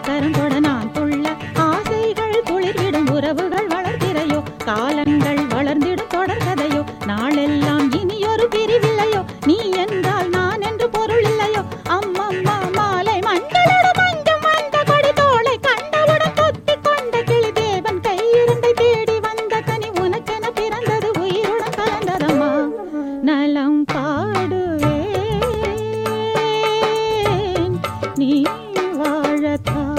கரந்தொட நான் துள்ள ஆசைகள் குளிர்விடும் உறவுகள் வளர்த்திரையோ காலங்கள் வளர்ந்திடும் தொடர்கதையோ நாளெல்லாம் இனியொரு பிரிவில்லையோ நீ என்றால் நான் என்று பொருள் இல்லையோ அம்மம்மா மாலை மஞ்சளோடு மஞ்சம் வந்த கொடி தோளை கண்டவுடன் கொத்தி கொண்ட கிளி தேவன் கையிருந்தை தேடி வந்த கனி உனக்கென பிறந்தது உயிருடன் கலந்ததம்மா நலம் பாடுவேன் நீ வாழத்தான்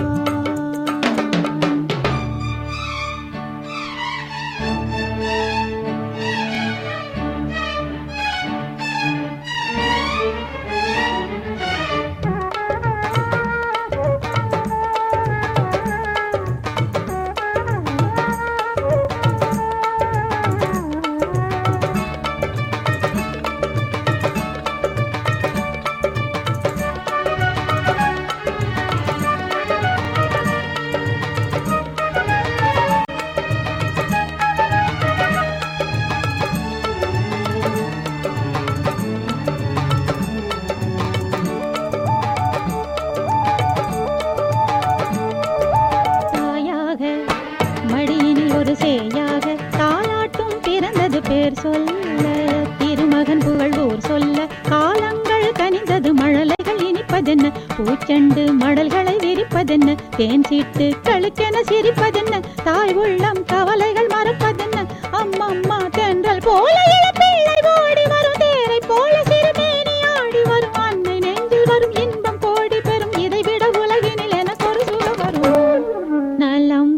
தாயாக மடியினில் ஒரு சேயாக தாலாட்டும் பிறந்தது பேர் சொல்ல திருமகன் புகழ் ஊர் சொல்ல காலங்கள் கனிந்தது மழலைகள் இனிப்பதென்ன பூச்செண்டு மடல்களை விரிப்பதென்ன தேன் சீட்டு கழுக்கென சிரிப்பதென்ன தாய் உள்ளம் கவலைகள் மறப்பதென்ன அம்மம்மா தென்றல் போல இளப்பிள்ளை ஓடி வரும் தேரை போல சிறுமேனி ஆடி வரும் அன்னை நெஞ்சில் வரும் இன்பம் கோடி பெறும் இதைவிட உலகினில் எனக்கு ஒரு சுகம் வரும் நலம்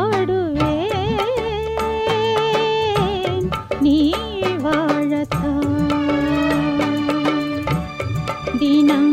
பாடுவேன் நீ வாழத்தான் தினம்